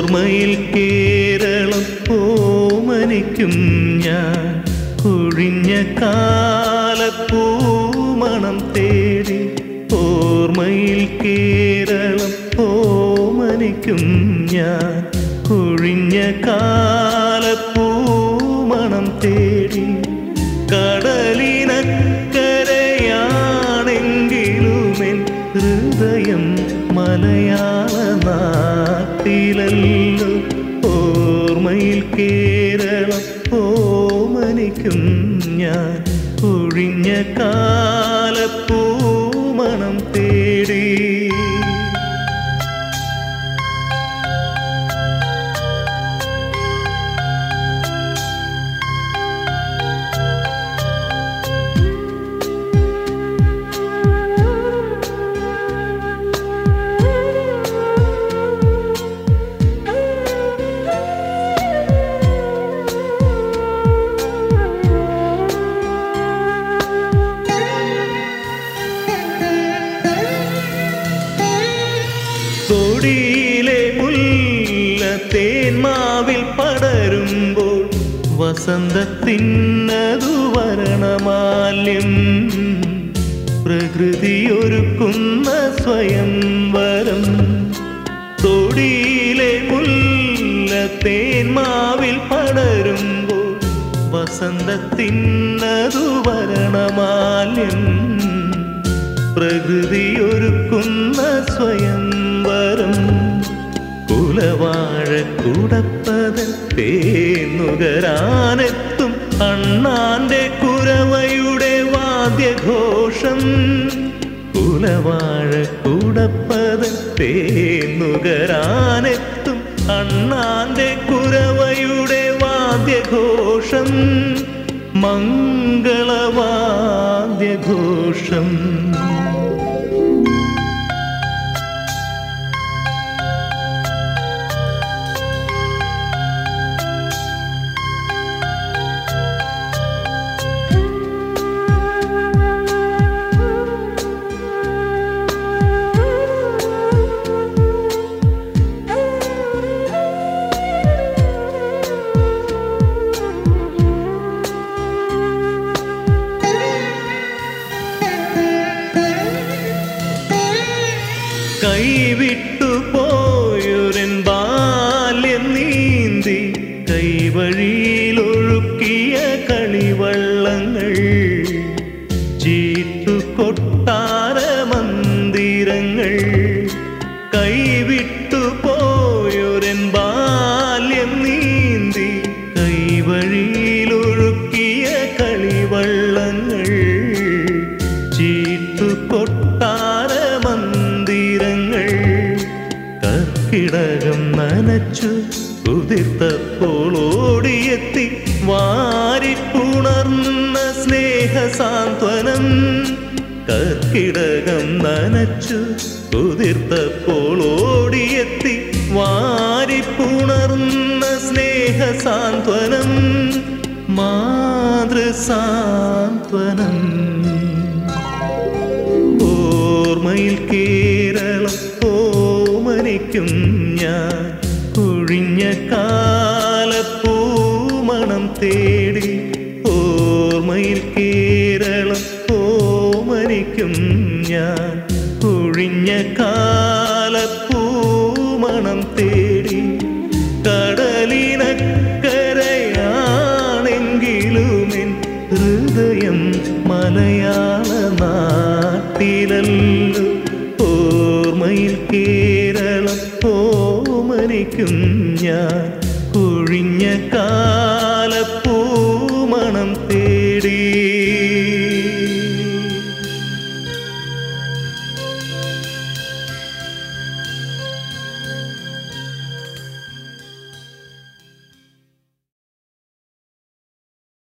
ഓർമ്മയിൽ കേരളം ഓമനിക്കും ഞാൻ കുഴിഞ്ഞ കാലപ്പൂമണം തേടി ഓർമ്മയിൽ കേരളം ഓമനിക്കും ഞാൻ കുഴിഞ്ഞ കാലപ്പൂമണം തേടി കടലിനക്കരയാണെങ്കിലുമെൻ ഹൃദയം മലയാള നാട്ടിലല്ലോ ഓർമ്മയിൽ കേരളം ഓമനിക്കും ഞാൻ ഒഴിഞ്ഞ കാലപ്പൂമണം തേടി തൊടിയിലെ മുല്ല തേന്മാവിൽ പടരുമ്പോൾ വസന്തത്തിനതു വരണമാല്യം പ്രകൃതിയൊരുക്കുന്ന സ്വയംവരം തൊടിയിലെ മുല്ല തേന്മാവിൽ പടരുമ്പോൾ വസന്തത്തിനതു വരണമാല്യം പ്രകൃതിയൊരുക്കുന്ന സ്വയംവരം കുലവാഴ കുടപ്പതൻ തേന്നുകരാനെത്തും അണ്ണാന്റെ കുരവയുടെ വാദ്യഘോഷം കുലവാഴ കുടപ്പതൻ തേന്നുകരാനെത്തും അണ്ണാന്റെ കുരവയുടെ വാദ്യഘോഷം മംഗളവാദ്യഘോഷം കൈവിട്ടു പോയൊരൻ ബാല്യം നീന്തി കൈവഴിയിലൊഴുക്കിയ കളിവള്ളങ്ങൾ ചീട്ടു കൊട്ടാര മന്ദിരങ്ങൾ കൈവിട്ടു പോയൊരൻ ബാല്യം നീന്തി കൈവഴിയിലൊഴുക്കിയ കളിവള്ളങ്ങൾ ചീട്ടു കൊട്ടാര മന്ദിരങ്ങൾ കർക്കിടകം നനച്ചു കുതിർത്തപ്പോൾ ഓടിയെത്തി വാരിപ്പുണർന്ന സ്നേഹ സാന്ത്വനം കർക്കിടകം നനച്ചു കുതിർത്തപ്പോൾ ഓടിയെത്തി വാരിപ്പുണർന്ന സ്നേഹ സാന്ത്വനം മാതൃസാന്ത്വനം ഓർമ്മയിൽ കേരളം ഓമനിക്കും ഞാൻ കുഴിഞ്ഞ കാലപ്പൂമണം തേടി ഓർമ്മയിൽ കേരളം ഓമനിക്കും ഞാൻ കുഴിഞ്ഞ കാലപ്പൂമണം തേടി കടലിനക്കരയാണെങ്കിലുമെൻ ഹൃദയം മലയാള നാട്ടിലല്ലോ ഓർമ്മയിൽ കേരളം ഓമനിക്കും ഞാൻ കുഴിഞ്ഞ കാ